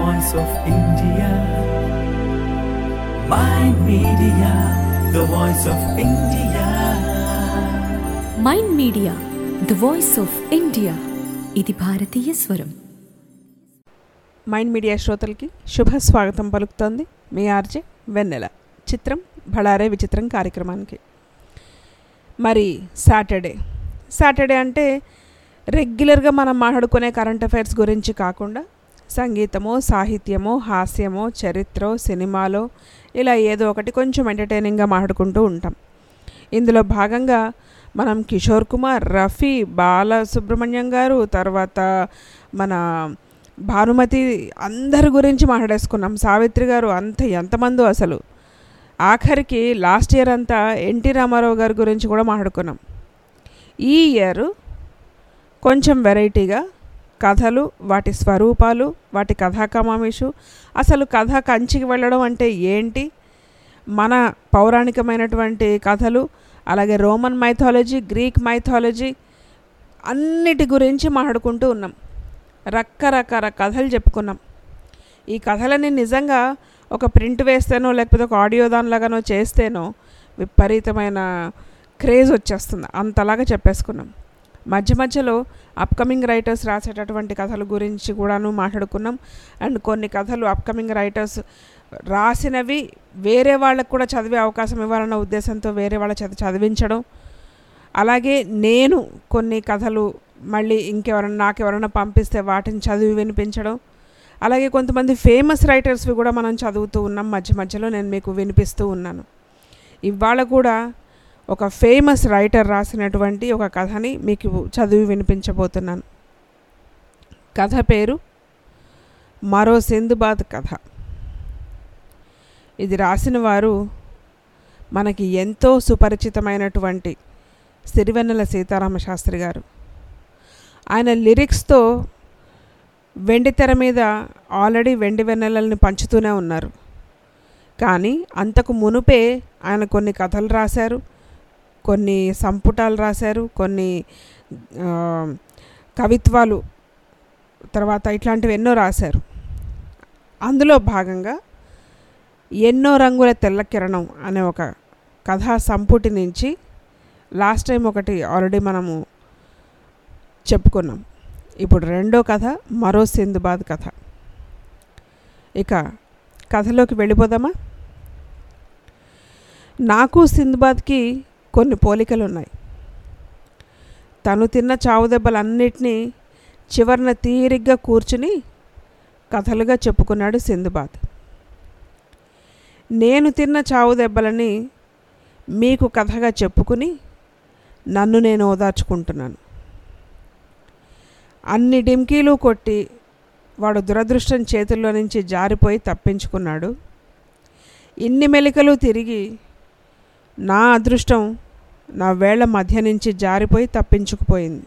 voice of India. Mind Media, the voice of India. Mind media the voice of India ఇది భారతీయ స్వరం mind media శ్రోతలకి శుభ స్వాగతం పలుకుతోంది మీ ఆర్జే వెన్నెల చిత్రం భళారే విచిత్రం కార్యక్రమానికి మరి సాటర్డే సాటర్డే అంటే రెగ్యులర్గా మనం మాట్లాడుకునే కరెంట్ అఫైర్స్ గురించి కాకుండా సంగీతమో సాహిత్యమో హాస్యమో చరిత్ర సినిమాలో ఇలా ఏదో ఒకటి కొంచెం ఎంటర్టైనింగ్గా మాట్లాడుకుంటూ ఉంటాం ఇందులో భాగంగా మనం కిషోర్ కుమార్ రఫీ బాలసుబ్రహ్మణ్యం గారు తర్వాత మన భానుమతి అందరి గురించి మాట్లాడేసుకున్నాం సావిత్రి గారు అంత ఎంతమందో అసలు ఆఖరికి లాస్ట్ ఇయర్ అంతా ఎన్టీ రామారావు గారి గురించి కూడా మాట్లాడుకున్నాం ఈ ఇయర్ కొంచెం వెరైటీగా కథలు వాటి స్వరూపాలు వాటి కథాకమామిషు అసలు కథ కంచికి వెళ్ళడం అంటే ఏంటి మన పౌరాణికమైనటువంటి కథలు అలాగే రోమన్ మైథాలజీ గ్రీక్ మైథాలజీ అన్నిటి గురించి మాట్లాడుకుంటూ ఉన్నాం రకరకాల కథలు చెప్పుకున్నాం ఈ కథలని నిజంగా ఒక ప్రింట్ వేస్తేనో లేకపోతే ఒక ఆడియో దానిలాగానో చేస్తేనో విపరీతమైన క్రేజ్ వచ్చేస్తుంది అంతలాగా చెప్పేసుకున్నాం మధ్య మధ్యలో అప్కమింగ్ రైటర్స్ రాసేటటువంటి కథల గురించి కూడాను మాట్లాడుకున్నాం అండ్ కొన్ని కథలు అప్కమింగ్ రైటర్స్ రాసినవి వేరే వాళ్ళకు కూడా చదివే అవకాశం ఇవ్వాలన్న ఉద్దేశంతో వేరే వాళ్ళ చేత చదివించడం అలాగే నేను కొన్ని కథలు మళ్ళీ ఇంకెవరన్నా నాకెవరన్నా పంపిస్తే వాటిని చదివి వినిపించడం అలాగే కొంతమంది ఫేమస్ రైటర్స్వి కూడా మనం చదువుతూ ఉన్నాం మధ్య మధ్యలో నేను మీకు వినిపిస్తూ ఉన్నాను ఇవాళ కూడా ఒక ఫేమస్ రైటర్ రాసినటువంటి ఒక కథని మీకు చదివి వినిపించబోతున్నాను కథ పేరు మరో సింధుబాద్ కథ ఇది రాసిన వారు మనకి ఎంతో సుపరిచితమైనటువంటి సిరివెన్నెల సీతారామ శాస్త్రి గారు ఆయన లిరిక్స్తో వెండి తెర మీద ఆల్రెడీ వెండి వెన్నెలల్ని పంచుతూనే ఉన్నారు కానీ అంతకు మునుపే ఆయన కొన్ని కథలు రాశారు కొన్ని సంపుటాలు రాశారు కొన్ని ఆ, కవిత్వాలు తర్వాత ఇట్లాంటివి ఎన్నో రాశారు అందులో భాగంగా ఎన్నో రంగుల తెల్ల కిరణం అనే ఒక కథా సంపుటి నుంచి లాస్ట్ టైం ఒకటి ఆల్రెడీ మనము చెప్పుకున్నాం ఇప్పుడు రెండో కథ మరో సింధుబాద్ కథ ఇక కథలోకి వెళ్ళిపోదామా నాకు సింధుబాద్కి కొన్ని పోలికలు ఉన్నాయి తను తిన్న చావు దెబ్బలన్నిటినీ చివరిన తీరిగ్గా కూర్చుని కథలుగా చెప్పుకున్నాడు సింధుబాద్ నేను తిన్న చావు దెబ్బలని మీకు కథగా చెప్పుకుని నన్ను నేను ఓదార్చుకుంటున్నాను అన్ని డిమ్కీలు కొట్టి వాడు దురదృష్టం చేతుల్లో నుంచి జారిపోయి తప్పించుకున్నాడు ఇన్ని మెలికలు తిరిగి నా అదృష్టం నా వేళ్ల మధ్య నుంచి జారిపోయి తప్పించుకుపోయింది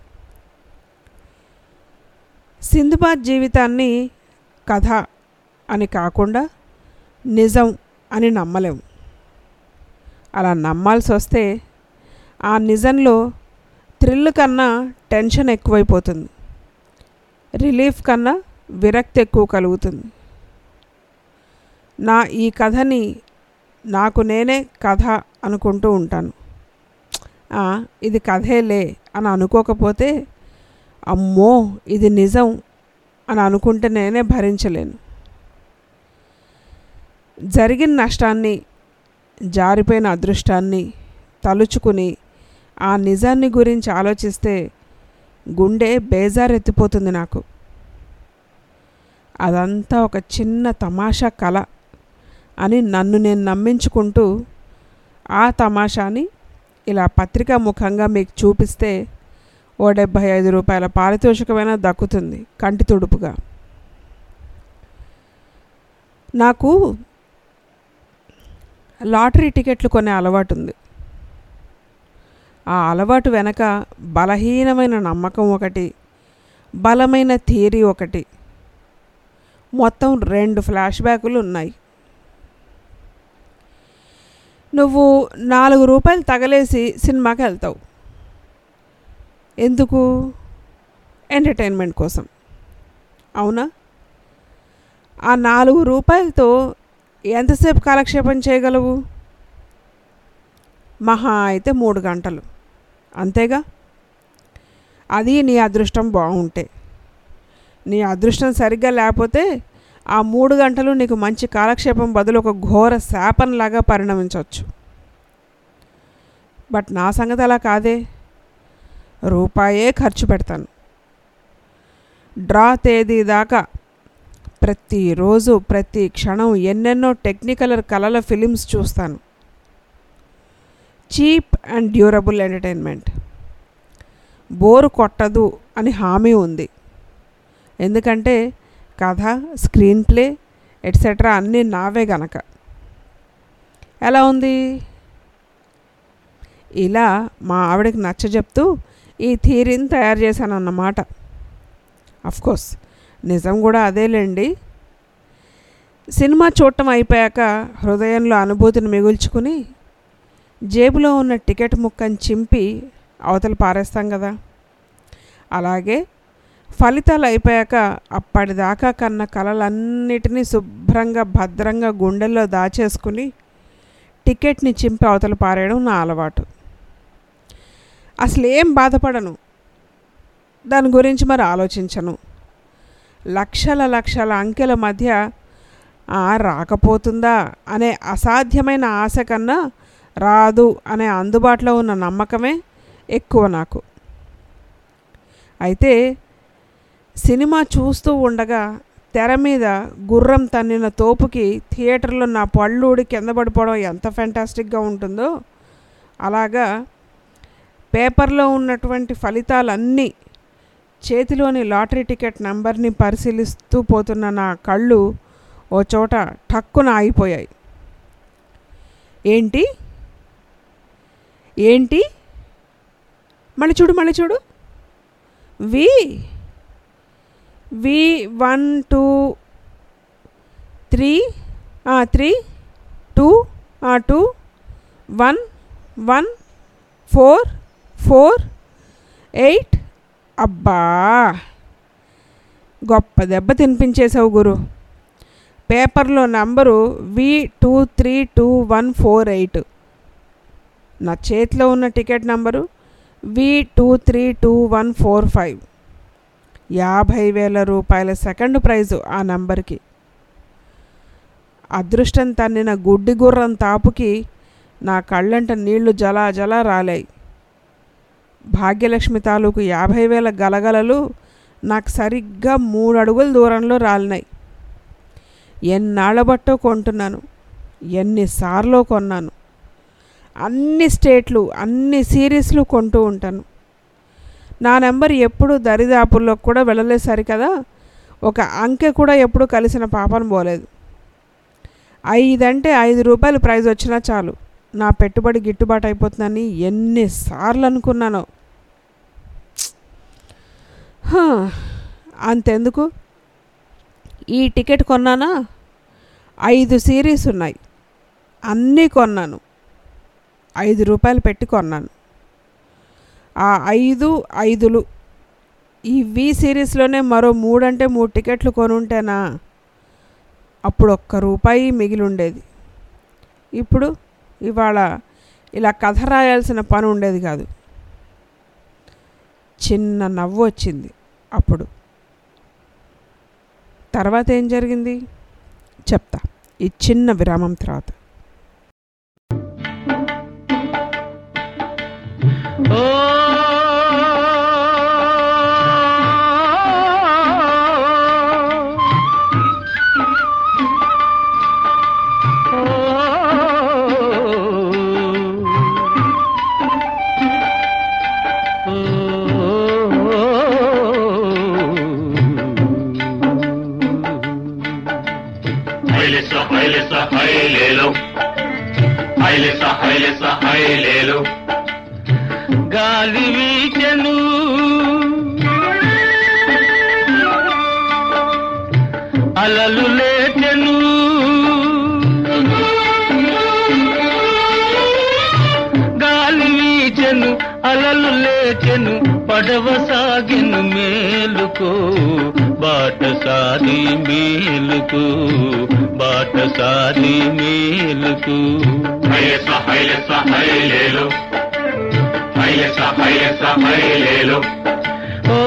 సింధుబాద్ జీవితాన్ని కథ అని కాకుండా నిజం అని నమ్మలేము అలా నమ్మాల్సి వస్తే ఆ నిజంలో థ్రిల్ కన్నా టెన్షన్ ఎక్కువైపోతుంది రిలీఫ్ కన్నా విరక్తి ఎక్కువ కలుగుతుంది నా ఈ కథని నాకు నేనే కథ అనుకుంటూ ఉంటాను "ఆ, ఇది కథేలే అని అనుకోకపోతే అమ్మో ఇది నిజం అని అనుకుంటే నేనే భరించలేను జరిగిన నష్టాన్ని జారిపోయిన అదృష్టాన్ని తలుచుకుని ఆ నిజాన్ని గురించి ఆలోచిస్తే గుండె బేజారెత్తిపోతుంది నాకు అదంతా ఒక చిన్న తమాషా కళ అని నన్ను నేను నమ్మించుకుంటూ ఆ తమాషాని ఇలా పత్రికా ముఖంగా మీకు చూపిస్తే ఓ డెబ్భై ఐదు రూపాయల పారితోషికమైనా దక్కుతుంది కంటి తుడుపుగా నాకు లాటరీ టికెట్లు కొనే అలవాటు ఉంది ఆ అలవాటు వెనక బలహీనమైన నమ్మకం ఒకటి బలమైన థియరీ ఒకటి మొత్తం రెండు ఫ్లాష్ బ్యాకులు ఉన్నాయి నువ్వు నాలుగు రూపాయలు తగలేసి సినిమాకి వెళ్తావు ఎందుకు ఎంటర్టైన్మెంట్ కోసం అవునా ఆ నాలుగు రూపాయలతో ఎంతసేపు కాలక్షేపం చేయగలవు మహా అయితే మూడు గంటలు అంతేగా అది నీ అదృష్టం బాగుంటే నీ అదృష్టం సరిగ్గా లేకపోతే ఆ మూడు గంటలు నీకు మంచి కాలక్షేపం బదులు ఒక ఘోర శాపంలాగా పరిణమించవచ్చు బట్ నా సంగతి అలా కాదే రూపాయే ఖర్చు పెడతాను డ్రా తేదీ దాకా ప్రతిరోజు ప్రతి క్షణం ఎన్నెన్నో టెక్నికల్ కలల ఫిలిమ్స్ చూస్తాను cheap and durable entertainment bore కొట్టదు అని హామీ ఉంది ఎందుకంటే కథ స్క్రీన్ ప్లే ఎట్సెట్రా అన్నీ నావే గనక ఎలా ఉంది ఇలా మా ఆవిడకి నచ్చ చెప్తూ ఈ థీరీని తయారు చేశాను అన్నమాట కోర్స్ నిజం కూడా అదేలేండి సినిమా చూడటం అయిపోయాక హృదయంలో అనుభూతిని మిగుల్చుకుని జేబులో ఉన్న టికెట్ ముక్కని చింపి అవతల పారేస్తాం కదా అలాగే ఫలితాలు అయిపోయాక అప్పటిదాకా కన్న కలలన్నిటినీ శుభ్రంగా భద్రంగా గుండెల్లో దాచేసుకుని టికెట్ని చింపి అవతల పారేయడం నా అలవాటు అసలు ఏం బాధపడను దాని గురించి మరి ఆలోచించను లక్షల లక్షల అంకెల మధ్య "ఆ, రాకపోతుందా అనే అసాధ్యమైన ఆశ కన్నా రాదు అనే అందుబాటులో ఉన్న నమ్మకమే ఎక్కువ నాకు అయితే సినిమా చూస్తూ ఉండగా తెర మీద గుర్రం తన్నిన తోపుకి థియేటర్లో నా పళ్ళూడి కింద పడిపోవడం ఎంత ఫెంటాస్టిక్గా ఉంటుందో అలాగా పేపర్లో ఉన్నటువంటి ఫలితాలన్నీ చేతిలోని లాటరీ టికెట్ నంబర్ని పరిశీలిస్తూ పోతున్న నా కళ్ళు ఓ చోట ఠక్కున ఆగిపోయాయి ఏంటి ఏంటి మళ్ళీ చూడు మళ్ళీ చూడు V V one two three three two two one one four four eight అబ్బా గొప్ప దెబ్బ తినిపించేశావు గురు పేపర్లో number V two three two one four eight నా చేతిలో ఉన్న ticket number V two three two one four five యాభై వేల రూపాయల సెకండ్ ప్రైజు ఆ నంబర్కి అదృష్టం తన్నిన గుడ్డి గుర్రం తాపుకి నా కళ్ళంట నీళ్లు జలా జలా రాలాయి భాగ్యలక్ష్మి తాలూకు యాభై వేల గలగలలు నాకు సరిగ్గా మూడు అడుగుల దూరంలో రాలినాయి ఎన్నాళ్ళ బట్టో కొంటున్నాను ఎన్నిసార్లు కొన్నాను అన్ని స్టేట్లు అన్ని సిరీస్లు కొంటూ ఉంటాను నా నెంబర్ ఎప్పుడు దరిదాపుల్లో కూడా వెళ్ళలేదు సరికదా ఒక అంకె కూడా ఎప్పుడు కలిసిన పాపను పోలేదు ఐదంటే ఐదు రూపాయలు ప్రైజ్ వచ్చినా చాలు నా పెట్టుబడి గిట్టుబాటు అయిపోతుందని ఎన్నిసార్లు అనుకున్నానో హా, అంతెందుకు ఈ టికెట్ కొన్నానా ఐదు సిరీస్ ఉన్నాయి అన్నీ కొన్నాను ఐదు రూపాయలు పెట్టి కొన్నాను ఆ ఐదు ఐదులు ఈ వి సిరీస్లోనే మరో మూడంటే మూడు టికెట్లు కొనుంటేనా అప్పుడు ఒక్క రూపాయి మిగిలి ఉండేది ఇప్పుడు ఇవాళ ఇలా కథ రాయాల్సిన పని ఉండేది కాదు చిన్న నవ్వు వచ్చింది అప్పుడు తర్వాత ఏం జరిగింది చెప్తా ఈ చిన్న విరామం తర్వాత హైలెస హైలెస హైలేలో హైలెస హైలెస హైలేలో గాలి వీచెను అలలు లేచెను గాలి వీచెను అలలు లేచెను పడవ సాగిను మేలుకు బాటసారి మేలుకు బాటసారి మేలుకు హైలెస హైలెస హైలేలు హైలెస హైలెస హైలేలు ఓ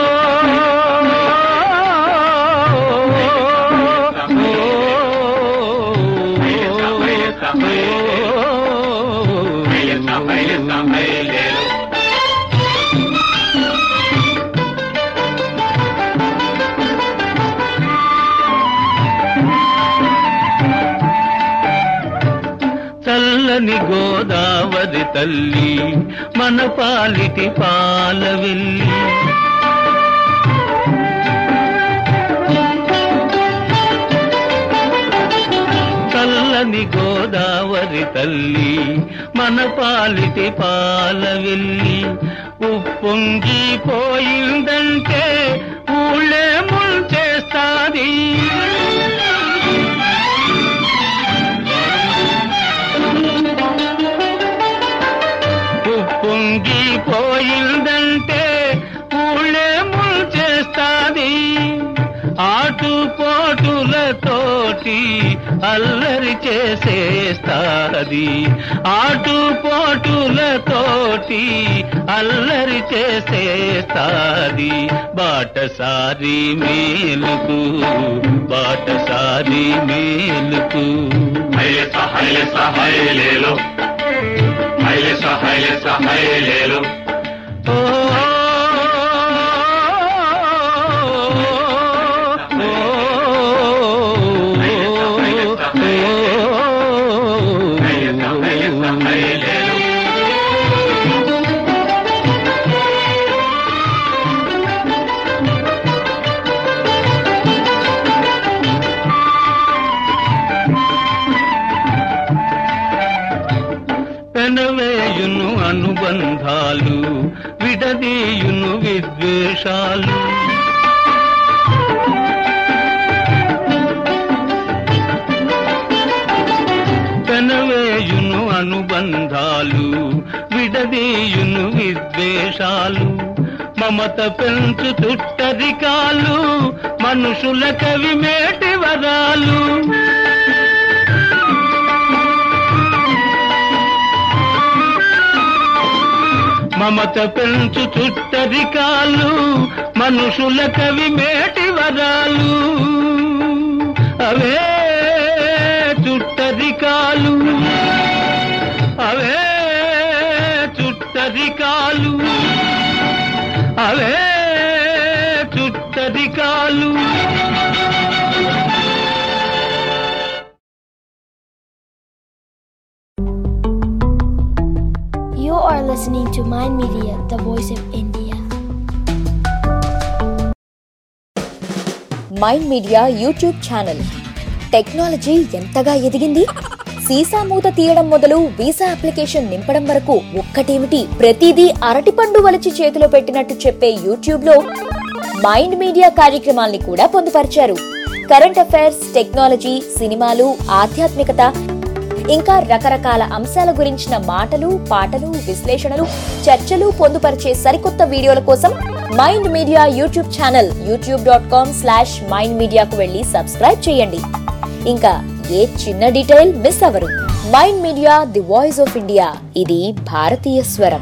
చల్లని గోదావరి తల్లి మన పాలిటి పాలవెల్లి చల్లని గోదావరి తల్లి మన పాలిటి పాలవెల్లి ఉప్పొంగి పోయిందంటే ఊళ్ళే ముంచేస్తాది ఉప్పొంగి పోయిందంటే ఊళ్ళే ముంచేస్తాది ఆటుపోటులతోటి అల్లరి చేసేస్తాది ఆటుపోటులతోటి అల్లరి చేసేస్తాది బాటసారి మేలుకు బాటసారి మేలుకు హైలెస హైలెస హైలేలో హైలెస హైలెస హైలేలో ఓ పెనవేయును అనుబంధాలు విడదీయును విద్వేషాలు పెనవేయును అనుబంధాలు విడదీయును విద్వేషాలు మమత పెంచు చుట్టరికాలు మనుషుల కవి మేటి వరాలు మమత పెంచు చుట్టరికాలు మనుషుల కవి మేటి వరాలు అవే చుట్టరికాలు అవే చుట్టరికాలు అవే చుట్టరికాలు You are listening to Mind Media, the voice of India. Mind Media YouTube channel technology ఎంతగా ఎదిగింది సీసా మూత తీయడం మొదలు వీసా అప్లికేషన్ నింపడం వరకు ఒక్కటేమిటి ప్రతిదీ అరటిపండు వలిచి చేతిలో పెట్టినట్టు చెప్పే యూట్యూబ్ లో మైండ్ మీడియా కార్యక్రమాల్ని కూడా పొందుపరిచారు కరెంట్ అఫైర్స్ టెక్నాలజీ సినిమాలు ఆధ్యాత్మికత ఇంకా రకరకాల అంశాల గురించిన మాటలు పాటలు విశ్లేషణలు చర్చలు పొందుపరిచే సరికొత్త వీడియోల కోసం MyInd Media YouTube channel YouTube dot com slash MyInd మీడియాకు వెళ్ళి సబ్స్క్రైబ్ చేయండి ఇంకా ఏ చిన్న డీటెయిల్ మిస్ అవరు MyInd media the voice of India ఇది భారతీయ స్వరం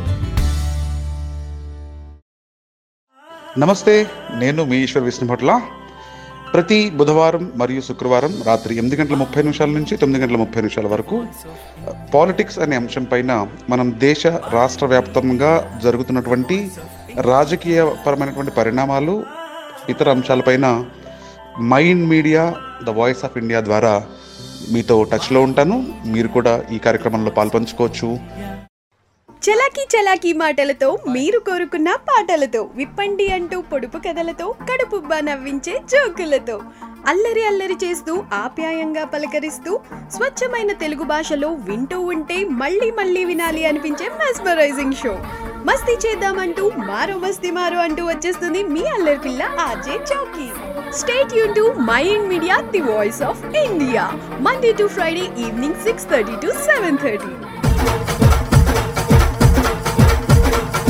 నమస్తే నేను మీ ఈశ్వర్ విష్ణుభట్ల ప్రతి బుధవారం మరియు శుక్రవారం రాత్రి ఎనిమిది గంటల ముప్పై నిమిషాల నుంచి తొమ్మిది గంటల ముప్పై నిమిషాల వరకు పాలిటిక్స్ అనే అంశం పైన మనం దేశ రాష్ట్ర వ్యాప్తంగా జరుగుతున్నటువంటి రాజకీయ పరమైనటువంటి పరిణామాలు ఇతర అంశాలపైన MyInd media the voice of India ద్వారా మీతో టచ్లో ఉంటాను మీరు కూడా ఈ కార్యక్రమంలో పాల్పంచుకోవచ్చు చలాకీ చలాకీ మాటలతో మీరు కోరుకున్న పాటలతో విప్పండి అంటూ పొడుపు కథలతో కడుపుబ్బా నవ్వించే జోకులతో అల్లరి అల్లరి చేస్తూ ఆప్యాయంగా పలకరిస్తూ స్వచ్ఛమైన తెలుగు భాషలో వింటూ ఉంటే మళ్ళీ మళ్ళీ వినాలి అనిపించే మెస్మరైజింగ్ షో మస్తీ చేద్దామంటూ మారో మస్తీ మారో అంటూ వచ్చేస్తుంది మీ అల్లరి పిల్ల ఆర్జే చౌకీ స్టేట్ యూన్ to my ఇండ్ Media the voice of India Monday to Friday evening six thirty to seven thirty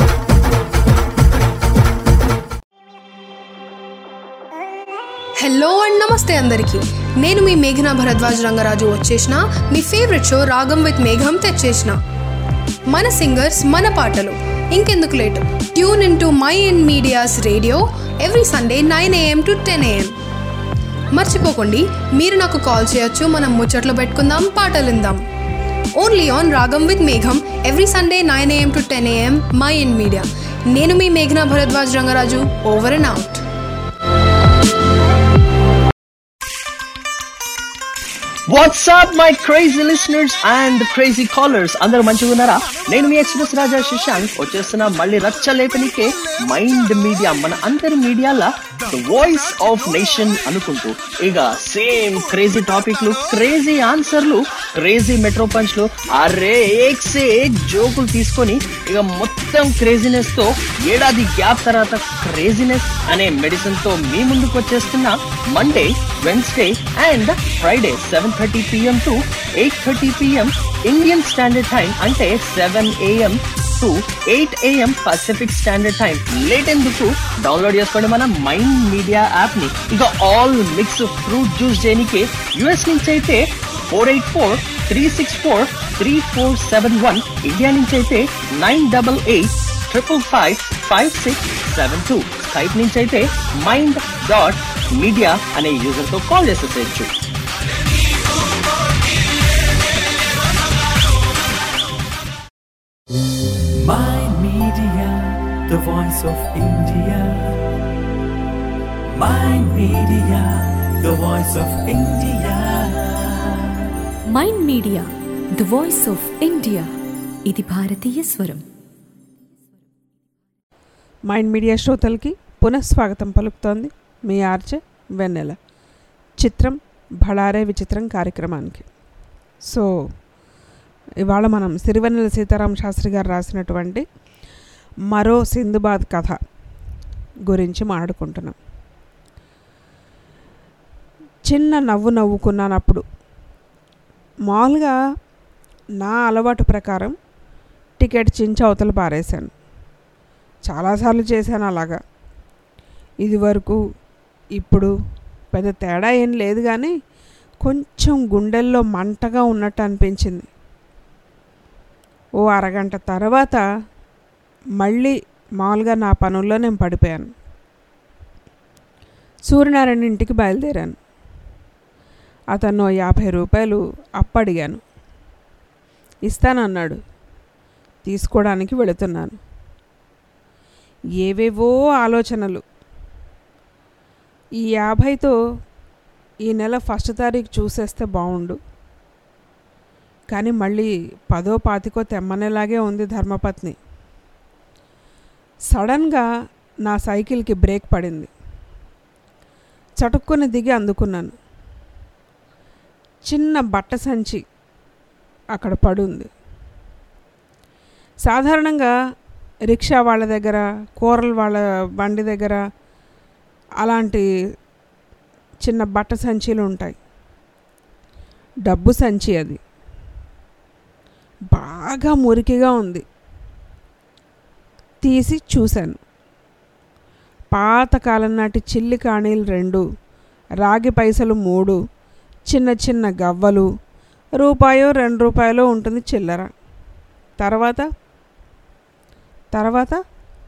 hello and నమస్తే అందరికీ నేను మీ మేఘనా భరద్వాజ్ రంగరాజు వచ్చేసిన మీ ఫేవరెట్ షో రాగం విత్ మేఘం తెచ్చేసిన మన సింగర్స్ మన పాటలు ఇంకెందుకు late tune in to MyInd Media's radio every Sunday nine AM to ten AM మర్చిపోకండి మీరు నాకు కాల్ చేయొచ్చు మనం ముచ్చట్లు పెట్టుకుందాం పాటలు విందాం ఓన్లీ ఆన్ రాగం విత్ మేఘం every Sunday nine AM to ten AM MyInd Media నేను మీ మేఘనా Bharadwaj Rangaraju over and out WhatsApp my crazy listeners and crazy callers అందరూ మంచిగా ఉన్నారా నేను మీ ఎక్స్ప్రెస్ రాజా శశాంక్ వచ్చేస్తున్న మళ్ళీ రచ్చ లేపనికే మైండ్ మీడియా మన అందరి మీడియాల వాయిస్ ఆఫ్ నేషన్ అనుకుంటూ ఇక సేమ్ క్రేజీ టాపిక్లు క్రేజీ ఆన్సర్లు క్రేజీ మెట్రో పంచ్లు అరే ఏక్ సే ఏక్ జోకులు తీసుకొని ఇక మొత్తం క్రేజీనెస్ తో ఏడాది గ్యాప్ తర్వాత క్రేజీనెస్ అనే మెడిసిన్ తో మీ ముందుకు వచ్చేస్తున్న Monday Wednesday and Friday seven thirty PM to eight thirty PM Indian standard time అంటే seven AM to eight AM Pacific standard time late ఎందుకు డౌన్లోడ్ చేసుకోండి మన మైండ్ మీడియా యాప్ ని ఇక ఆల్ మిక్స్ ఫ్రూట్ జ్యూస్ చేయడానికి US నుంచి అయితే four eight four three six four three four seven one India నుంచి అయితే nine double eight triple five five six seven two Skype నుంచి అయితే మైండ్ డాట్ మీడియా అనే యూజర్ తో కాల్ చేసేసేయచ్చు My Media, the voice of India. My Media, the voice of India. Mind media the voice of India ఇది భారతీయ స్వరం mind media శ్రోతలకి పునఃస్వాగతం పలుకుతోంది మీ ఆర్జే వెన్నెల చిత్రం భళారే విచిత్రం కార్యక్రమానికి సో ఇవాళ మనం సిరివెన్నెల సీతారాం శాస్త్రి గారు రాసినటువంటి మరో సింధుబాద్ కథ గురించి మాట్లాడుకుంటున్నాం చిన్న నవ్వు నవ్వుకున్నాను అప్పుడు మామూలుగా నా అలవాటు ప్రకారం టికెట్ చించి అవతల పారేశాను చాలాసార్లు చేశాను అలాగా ఇది వరకు ఇప్పుడు పెద్ద తేడా ఏం లేదు కానీ కొంచెం గుండెల్లో మంటగా ఉన్నట్టు అనిపించింది ఓ అరగంట తర్వాత మళ్ళీ మామూలుగా నా పనుల్లో నేను పడిపోయాను సూర్యనారాయణ ఇంటికి బయలుదేరాను అతను ఓ యాభై రూపాయలు అప్పడిగాను ఇస్తానన్నాడు తీసుకోవడానికి వెళుతున్నాను ఏవేవో ఆలోచనలు ఈ యాభైతో ఈ నెల ఫస్ట్ తారీఖు చూసేస్తే బాగుండు కానీ మళ్ళీ పదో పాతికో తెమ్మనేలాగే ఉంది ధర్మపత్ని సడన్గా నా సైకిల్కి బ్రేక్ పడింది చటుక్కుని దిగి అందుకున్నాను చిన్న బట్ట సంచి అక్కడ పడుంది సాధారణంగా రిక్షా వాళ్ళ దగ్గర కూరల వాళ్ళ బండి దగ్గర అలాంటి చిన్న బట్ట సంచీలు ఉంటాయి డబ్బు సంచి అది బాగా మురికిగా ఉంది తీసి చూశాను పాతకాలం నాటి చిల్లి కాణీలు రెండు రాగి పైసలు మూడు చిన్న చిన్న గవ్వలు రూపాయో రెండు రూపాయలో ఉంటుంది చిల్లర తర్వాత తర్వాత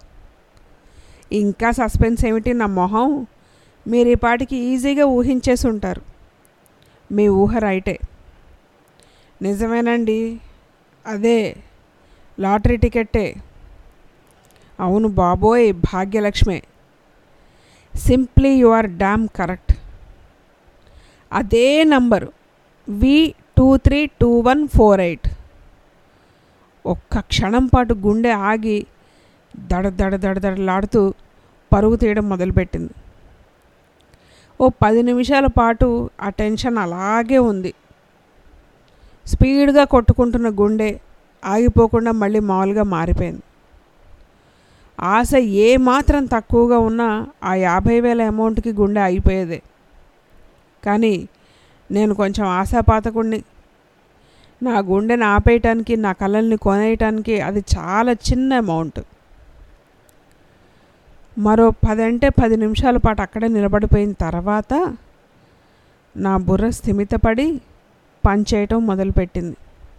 ఇంకా సస్పెన్స్ ఏమిటి నా మొహం మీరు ఈ పాటికి ఈజీగా ఊహించేసి ఉంటారు మీ ఊహ రైటే నిజమేనండి అదే లాటరీ టికెట్టే అవును బాబోయ్ భాగ్యలక్ష్మే simply you are damn correct అదే number V two three two one four eight ఒక్క క్షణం పాటు గుండె ఆగి దడ దడ దడ దడలాడుతూ పరుగు తీయడం మొదలుపెట్టింది ఓ పది నిమిషాల పాటు ఆ టెన్షన్ అలాగే ఉంది స్పీడ్గా కొట్టుకుంటున్న గుండె ఆగిపోకుండా మళ్ళీ మామూలుగా మారిపోయింది ఆశ ఏ మాత్రం తక్కువగా ఉన్నా ఆ యాభై వేల అమౌంట్కి గుండె అయిపోయేదే కానీ నేను కొంచెం ఆశాపాతకుణ్ణి నా గుండెని ఆపేయటానికి నా కళల్ని కొనేయటానికి అది చాలా చిన్న అమౌంట్ మరో పది అంటే పది నిమిషాల పాటు అక్కడే నిలబడిపోయిన తర్వాత నా బుర్ర స్థిమితపడి పనిచేయటం మొదలుపెట్టింది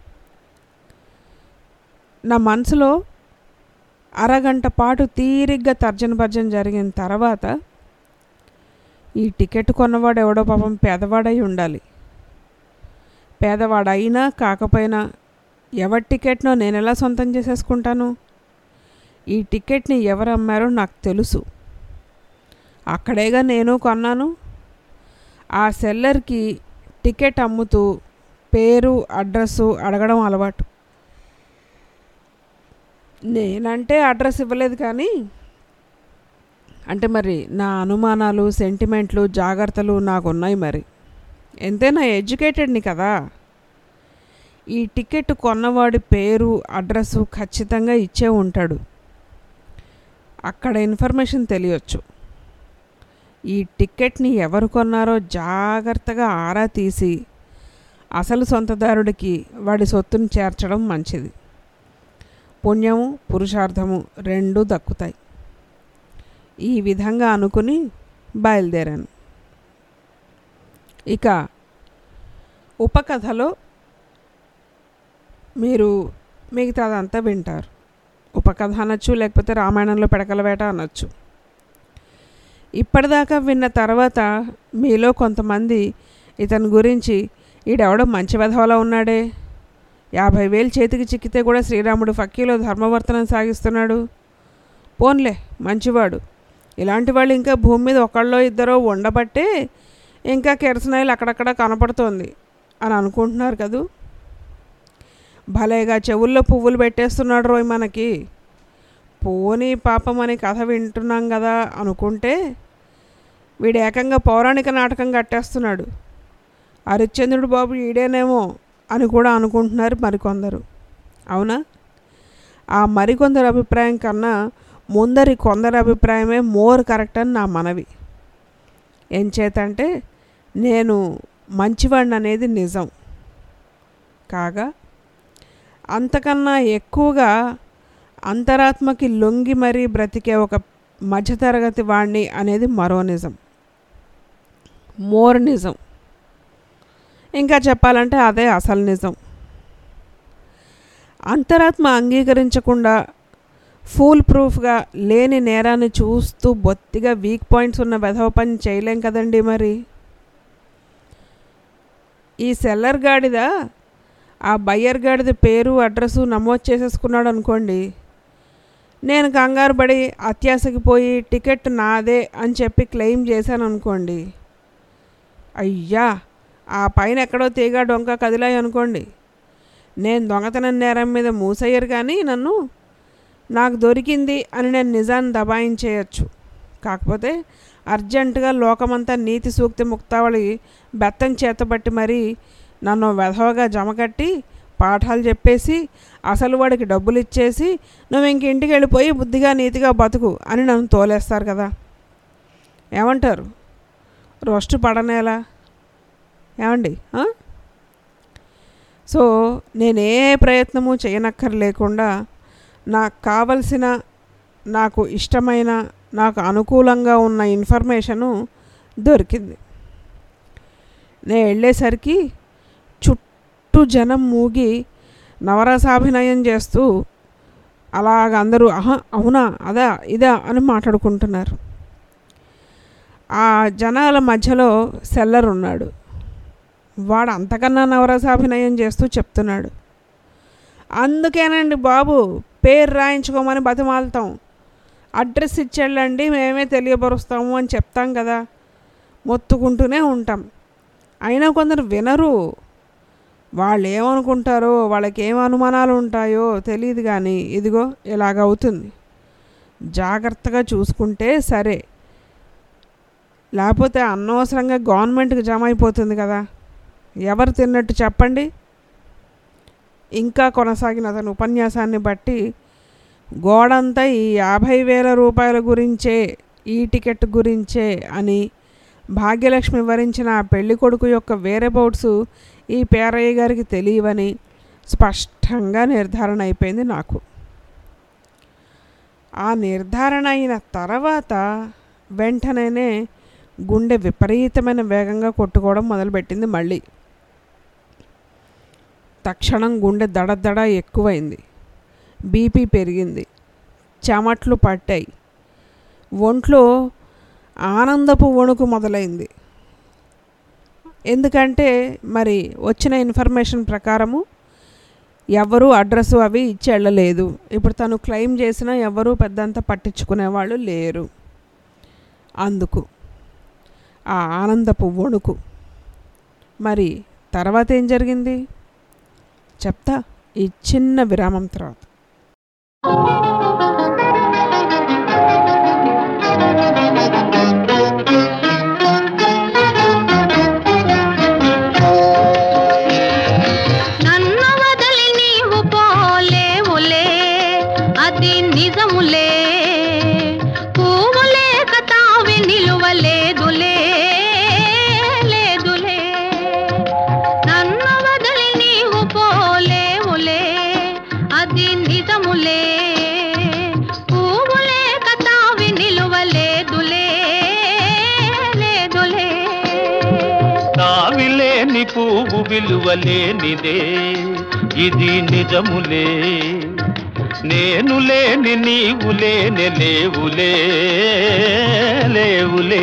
నా మనసులో అరగంట పాటు తీరిగ్గా తర్జన భర్జన జరిగిన తర్వాత ఈ టికెట్ కొన్నవాడు ఎవడో పాపం పేదవాడై ఉండాలి పేదవాడైనా కాకపోయినా ఎవరి టికెట్నో నేను ఎలా సొంతం చేసేసుకుంటాను ఈ టికెట్ని ఎవరు అమ్మారో నాకు తెలుసు అక్కడేగా నేను కొన్నాను ఆ సెల్లర్కి టికెట్ అమ్ముతూ పేరు అడ్రస్సు అడగడం అలవాటు నేనంటే అడ్రస్ ఇవ్వలేదు కానీ అంటే మరి నా అనుమానాలు సెంటిమెంట్లు జాగ్రత్తలు నాకు ఉన్నాయి మరి ఎంతైనా ఎడ్యుకేటెడ్ని కదా ఈ టికెట్ కొన్నవాడి పేరు అడ్రస్సు ఖచ్చితంగా ఇచ్చే ఉంటాడు అక్కడ ఇన్ఫర్మేషన్ తెలియచ్చు ఈ టికెట్ని ఎవరు కొన్నారో జాగ్రత్తగా ఆరా తీసి అసలు సొంతదారుడికి వాడి సొత్తును చేర్చడం మంచిది పుణ్యము పురుషార్థము రెండూ దక్కుతాయి ఈ విధంగా అనుకుని బయలుదేరాను ఇక ఉపకథలో మీరు మిగతాదంతా వింటారు ఉపకథ అనొచ్చు లేకపోతే రామాయణంలో పెడకల వేట అనొచ్చు ఇప్పటిదాకా విన్న తర్వాత మీలో కొంతమంది ఇతని గురించి ఈడెవడో మంచి వెధవలా ఉన్నాడే యాభై వేలు చేతికి చిక్కితే కూడా శ్రీరాముడు ఫక్కీలో ధర్మవర్తనం సాగిస్తున్నాడు పోన్లే మంచివాడు ఇలాంటి వాళ్ళు ఇంకా భూమి మీద ఒకళ్ళో ఇద్దరో ఉండబట్టే ఇంకా కెరసనాయిలు అక్కడక్కడ కనపడుతోంది అని అనుకుంటున్నారు కదూ భలేగా చెవుల్లో పువ్వులు పెట్టేస్తున్నాడు రోయ్ మనకి పోనీ పాపం అని కథ వింటున్నాం కదా అనుకుంటే వీడు ఏకంగా పౌరాణిక నాటకం కట్టేస్తున్నాడు హరిశ్చంద్రుడు బాబు ఈడేనేమో అని కూడా అనుకుంటున్నారు మరికొందరు అవునా ఆ మరికొందరు అభిప్రాయం కన్నా ముందరి కొందరి అభిప్రాయమే మోర్ కరెక్ట్ అని నా మనవి ఏం చేతంటే నేను మంచివాడిని అనేది నిజం కాగా అంతకన్నా ఎక్కువగా అంతరాత్మకి లొంగి మరీ బ్రతికే ఒక మధ్యతరగతి వాణ్ణి అనేది మరో నిజం మోర్ నిజం ఇంకా చెప్పాలంటే అదే అసలు నిజం అంతరాత్మ అంగీకరించకుండా ఫూల్ ప్రూఫ్గా లేని నేరాన్ని చూస్తూ బొత్తిగా వీక్ పాయింట్స్ ఉన్న వెధవ పని చేయలేం కదండి మరి ఈ సెల్లర్ గాడిద ఆ బయ్యర్ గాడిద పేరు అడ్రస్సు నమోదు చేసేసుకున్నాడు అనుకోండి నేను కంగారు పడి అత్యాశకి పోయి టికెట్ నాదే అని చెప్పి క్లెయిమ్ చేశాను అనుకోండి అయ్యా ఆ పైన ఎక్కడో తీగ డొంక కదిలాయి అనుకోండి నేను దొంగతనం నేరం మీద మూసయ్యరు కానీ నన్ను నాకు దొరికింది అని నేను నిజాన్ని దబాయించేయచ్చు కాకపోతే అర్జెంటుగా లోకమంతా నీతి సూక్తి ముక్తావళి బెత్తం చేతబట్టి మరీ నన్ను వెధవగా జమకట్టి పాఠాలు చెప్పేసి అసలు వాడికి డబ్బులు ఇచ్చేసి నువ్వు ఇంక ఇంటికి వెళ్ళిపోయి బుద్ధిగా నీతిగా బతుకు అని నన్ను తోలేస్తారు కదా ఏమంటారు రోస్ట్ పడనేలా ఏమండి ఆ? సో నేను ఏ ప్రయత్నము చేయనక్కర్లేకుండా నాకు కావలసిన నాకు ఇష్టమైన నాకు అనుకూలంగా ఉన్న ఇన్ఫర్మేషను దొరికింది నేను వెళ్ళేసరికి చుట్టూ జనం మూగి నవరసాభినయం చేస్తూ అలాగ అందరూ ఆహా అవునా అదా ఇదా అని మాట్లాడుకుంటున్నారు ఆ జనాల మధ్యలో సెల్లర్ ఉన్నాడు వాడు అంతకన్నా నవరసాభినయం చేస్తూ చెప్తున్నాడు అందుకేనండి బాబు పేరు రాయించుకోమని బతిమాలుతాం అడ్రస్ ఇచ్చేళ్ళండి మేమే తెలియపరుస్తాము అని చెప్తాం కదా మొత్తుకుంటూనే ఉంటాం అయినా కొందరు వినరు వాళ్ళు ఏమనుకుంటారో వాళ్ళకి ఏం అనుమానాలు ఉంటాయో తెలియదు కానీ ఇదిగో ఇలాగవుతుంది జాగ్రత్తగా చూసుకుంటే సరే లేకపోతే అనవసరంగా గవర్నమెంట్కి జమ అయిపోతుంది కదా ఎవరు తిన్నట్టు చెప్పండి ఇంకా కొనసాగిన అతని ఉపన్యాసాన్ని బట్టి గోడంతా ఈ యాభై వేల రూపాయల గురించే ఈ టికెట్ గురించే అని భాగ్యలక్ష్మి వివరించిన ఆ పెళ్లి కొడుకు యొక్క వేరేబౌట్స్ ఈ పేరయ్య గారికి తెలియవని స్పష్టంగా నిర్ధారణ అయిపోయింది నాకు ఆ నిర్ధారణ అయిన తర్వాత వెంటనే గుండె విపరీతమైన వేగంగా కొట్టుకోవడం మొదలుపెట్టింది మళ్ళీ తక్షణం గుండె దడదడ ఎక్కువైంది బీపీ పెరిగింది చెమట్లు పట్టాయి ఒంట్లో ఆనందపు వణుకు మొదలైంది ఎందుకంటే మరి వచ్చిన ఇన్ఫర్మేషన్ ప్రకారము ఎవరు అడ్రస్ అవి ఇచ్చి వెళ్ళలేదు ఇప్పుడు తను క్లెయిమ్ చేసినా ఎవరు పెద్దంత పట్టించుకునేవాళ్ళు లేరు అందుకు ఆ ఆనందపు వణుకు మరి తర్వాత ఏం జరిగింది చెప్తా ఈ చిన్న విరామం తర్వాత నన్ను వదిలి నీవు పోలేవులే అది నిజములే పువ్వులే కతావి నిలువలేదులే లేదులే నన్ను వదిలి నీవు పోలేవులే అది నిజములే పువ్వులే కతావి నిలువలేదులే లేదులే తావిలేని పువ్వు విలువలేనిదే ఇది నిజములే నేను లేని నీవు లేని లేవులే లేవులే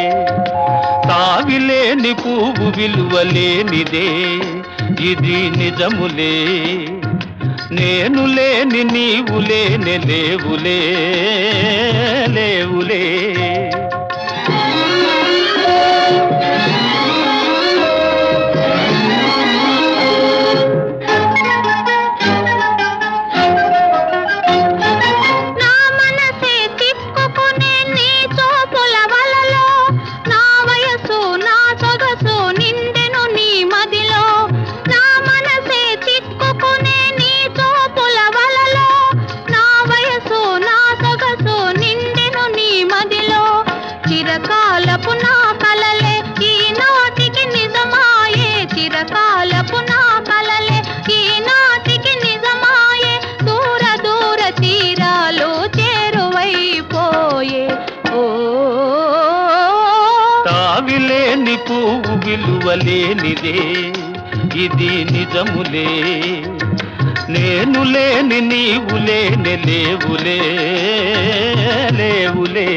తావిలేని పువ్వు విలువలేనిదే ఇది నిజములే నేను లేని నీవు లేని లేవులే లేవులే నా మనసే తిప్పుకునే నీ చూపుల వలలో నా వయసు నా సొగసు నిండెను నీ మదిలో నా మనసే తిప్పుకునే నీ చూపుల వలలో నా వయసు నా సొగసు నిండెను నీ మదిలో చిరకాలపు నా కలలే ఈనాటికి నిజమాయే చిరకాలపు నా కలలే ఈనాటికి నిజమాయే దూర దూర తీరాలు చేరువైపోయే ఓ తావిలేని పువ్వు విలువలేనిదే ఇది నిజములే నేను లేని నీవు లేని లేవులే లేవులే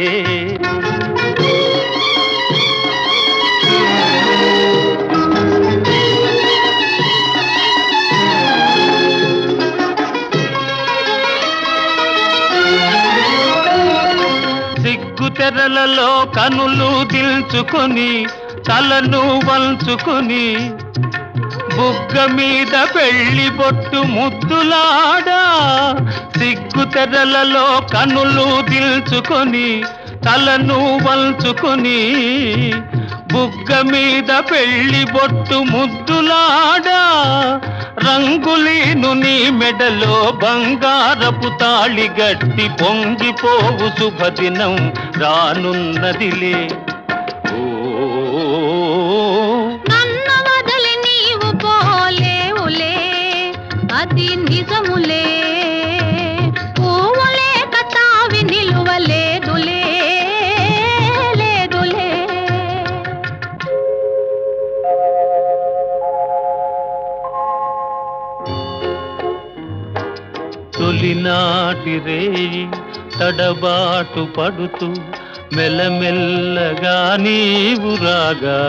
సిగ్గు తెరలలో కనులు దిల్చుకొని తలను వంచుకొని బుగ్గ మీద పెళ్లి బొట్టు ముద్దులాడా సిగ్గు తెరలలో కనులు దిల్చుకొని తలను వంచుకొని బుగ్గ మీద పెళ్లి బొట్టు ముద్దులాడా రంగులీను నీ మెడలో బంగారపు తాళి గట్టి పొంగిపోవు శుభదినం రానున్నదిలే నన్ను వదిలి నీవు పోలేవులే అది నిజములే పువ్వులే కతావి నిలువలేదులే లేదులే తొలినాటి రేయి తడబాటు పడుతూ మెల్లమెల్లగా నీవు రాగా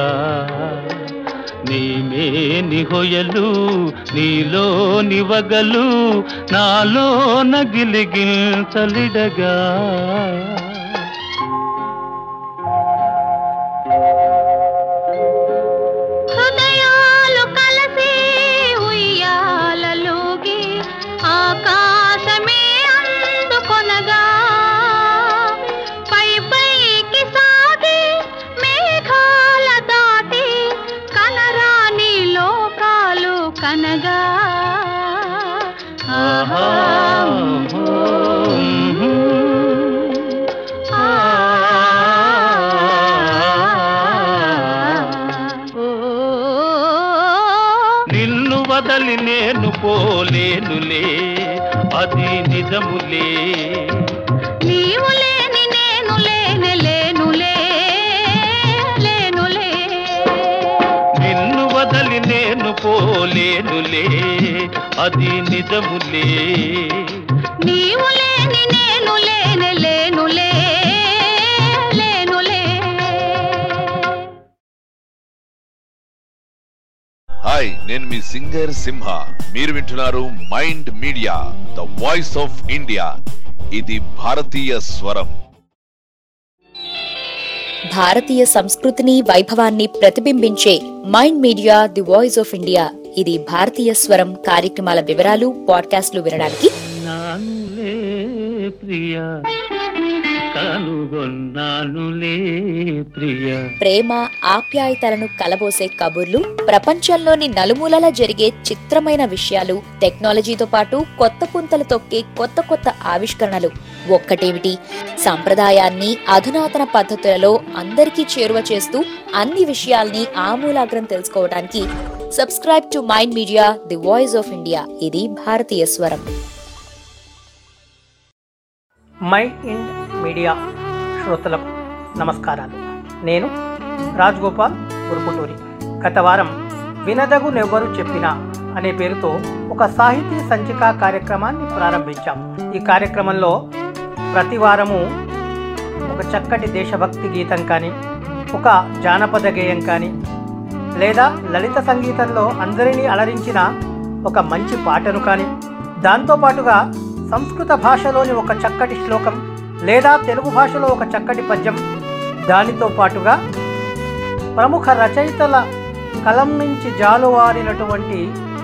నీమేని హొయలు నీలో నివగలు నాలో నగిలిగించలిడగా హృదయాలు కలిసి ఉయ్యాలలోగి ఆకాశమే అందుకొనగా పై పైకి సాగి మేఘాల దాటి కనరాని లోకాలు కనగా ఆహా నిన్ను వదలి నేను పోలేనులే అది నిజములే లేనులే అది నిజములే నీవు లేని నేను లేని లేనులే లేనులే హాయ్ నేను మీ సింగర్ సింహ మీరు వింటున్నారు mind media the voice of India ఇది భారతీయ స్వరం భారతీయ సంస్కృతిని వైభవాన్ని ప్రతిబింబించే mind media the voice of India ఇది భారతీయ స్వరం కార్యక్రమాల వివరాలు పాడ్కాస్ట్లు వినడానికి నానులే ప్రియా కనుగొన్నానులే ప్రియా ప్రేమ ఆప్యాయతలను కలబోసే కబుర్లు ప్రపంచంలోని నలుమూలల జరిగే చిత్రమైన విషయాలు టెక్నాలజీతో పాటు కొత్త పుంతలు తొక్కే కొత్త కొత్త ఆవిష్కరణలు ఒక్కటేమిటి సంప్రదాయాన్ని అధునాతన పద్ధతులలో అందరికీ చేరువ చేస్తూ అన్ని విషయాల్ని ఆమూలాగ్రం తెలుసుకోవడానికి subscribe to mind media the voice of India ఇది భారతీయ స్వరం మై ఇండ్ మీడియా శ్రోతలకు నమస్కారాలు నేను రాజ్గోపాల్ ఉరుపుటూరి గత వారం వినదగు నెవ్వరు చెప్పిన అనే పేరుతో ఒక సాహితీ సంచిక కార్యక్రమాన్ని ప్రారంభించాం ఈ కార్యక్రమంలో ప్రతి వారము ఒక చక్కటి దేశభక్తి గీతం కానీ ఒక జానపద గేయం కానీ లేదా లలిత సంగీతంలో అందరినీ అలరించిన ఒక మంచి పాటను కానీ దాంతోపాటుగా సంస్కృత భాషలోని ఒక చక్కటి శ్లోకం లేదా తెలుగు భాషలో ఒక చక్కటి పద్యం దానితో పాటుగా ప్రముఖ రచయితల కలం నుంచి జాలువారినటువంటి